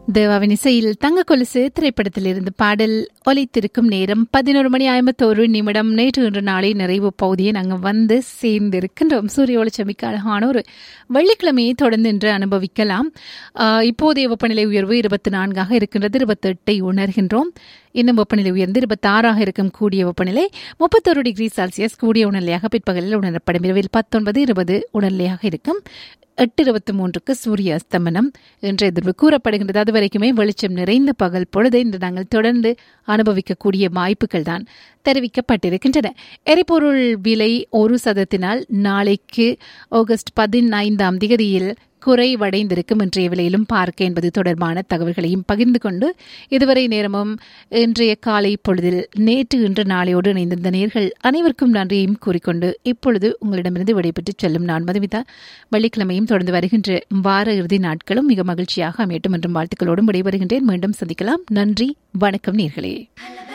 தேவாவின் இசையில் தங்க கொலுசு திரைப்படத்திலிருந்து பாடல் ஒலித்திருக்கும் நேரம் பதினோரு மணி ஐம்பத்தோரு நிமிடம் நேற்று இன்று நாளை நிறைவு பகுதியை நாங்கள் வந்து சேர்ந்திருக்கின்றோம் சூரிய ஒளிச்சமிக்க அழகான ஒரு வெள்ளிக்கிழமையை தொடர்ந்து இன்று அனுபவிக்கலாம் ஆஹ் இப்போதைய வெப்பநிலை உயர்வு இருபத்தி நான்காக இருக்கின்றது இருபத்தெட்டை உணர்கின்றோம் இன்னும் வெப்பநிலை உயர்ந்து இருபத்தாறாக இருக்கும் கூடிய வெப்பநிலை முப்பத்தொரு டிகிரி செல்சியஸ் கூடிய உணர்நிலையாக பிற்பகலில் உணரப்படும் இரவில் பத்தொன்பது இருபது உணர்நிலையாக இருக்கும் எட்டு இருபத்தி மூன்றுக்கு சூரிய அஸ்தமனம் என்று எதிர்வு கூறப்படுகின்றது அது வரைக்குமே வெளிச்சம் நிறைந்த பகல் பொழுதை இன்று நாங்கள் தொடர்ந்து அனுபவிக்கக்கூடிய வாய்ப்புகள் தான் தெரிவிக்கப்பட்டிருக்கின்றன எரிபொருள் விலை ஒரு சதத்தினால் நாளைக்கு ஆகஸ்ட் பதினைந்தாம் திகதியில் குறைவடைந்திருக்கும் இன்றைய விலையிலும் பார்க்க என்பது தொடர்பான தகவல்களையும் பகிர்ந்து கொண்டு இதுவரை நேரமும் இன்றைய காலை பொழுதில் நேற்று இன்று நாளையோடு இணைந்திருந்த நேர்கள் அனைவருக்கும் நன்றியையும் கூறிக்கொண்டு இப்பொழுது உங்களிடமிருந்து விடைபெற்று செல்லும் நான் மதுமிதா வெள்ளிக்கிழமையும் தொடர்ந்து வருகின்ற வார இறுதி நாட்களும் மிக மகிழ்ச்சியாக அமையட்டும் என்றும் வாழ்த்துக்களோடும் விடைபெறுகின்றேன் மீண்டும் சந்திக்கலாம் நன்றி வணக்கம் நேர்களே